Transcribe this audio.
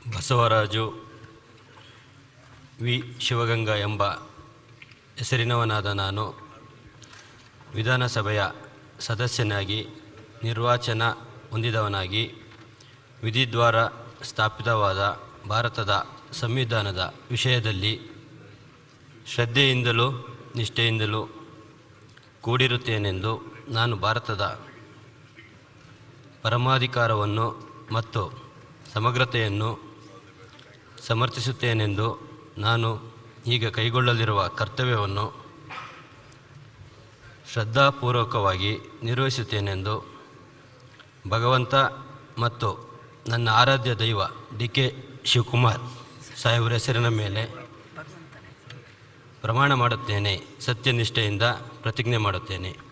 Basavaraju V Shivaganga ಎಂಬ ಹೆಸರಿನವನಾದ ನಾನು ವಿಧಾನಸಭೆಯ ಸದಸ್ಯನಾಗಿ ನಿರ್ವಾಚನ ಹೊಂದಿದವನಾಗಿ ವಿಧಿದ್ವಾರ ಸ್ಥಾಪಿತವಾದ ಭಾರತದ ಸಂವಿಧಾನದ ವಿಷಯದಲ್ಲಿ ಶ್ರದ್ಧೆಯಿಂದಲೂ ನಿಷ್ಠೆಯಿಂದಲೂ ಕೂಡಿರುತ್ತೇನೆಂದು ನಾನು ಭಾರತದ ಪರಮಾಧಿಕಾರವನ್ನು ಮತ್ತು ಸಮಗ್ರತೆಯನ್ನು ಸಮರ್ಥಿಸುತ್ತೇನೆಂದು ನಾನು ಈಗ ಕೈಗೊಳ್ಳಲಿರುವ ಕರ್ತವ್ಯವನ್ನು ಶ್ರದ್ಧಾಪೂರ್ವಕವಾಗಿ ನಿರ್ವಹಿಸುತ್ತೇನೆಂದು ಭಗವಂತ ಮತ್ತು ನನ್ನ ಆರಾಧ್ಯ ದೈವ ಡಿ ಕೆ ಶಿವಕುಮಾರ್ ಸಾಹೇಬರ ಹೆಸರಿನ ಮೇಲೆ ಪ್ರಮಾಣ ಮಾಡುತ್ತೇನೆ ಸತ್ಯನಿಷ್ಠೆಯಿಂದ ಪ್ರತಿಜ್ಞೆ ಮಾಡುತ್ತೇನೆ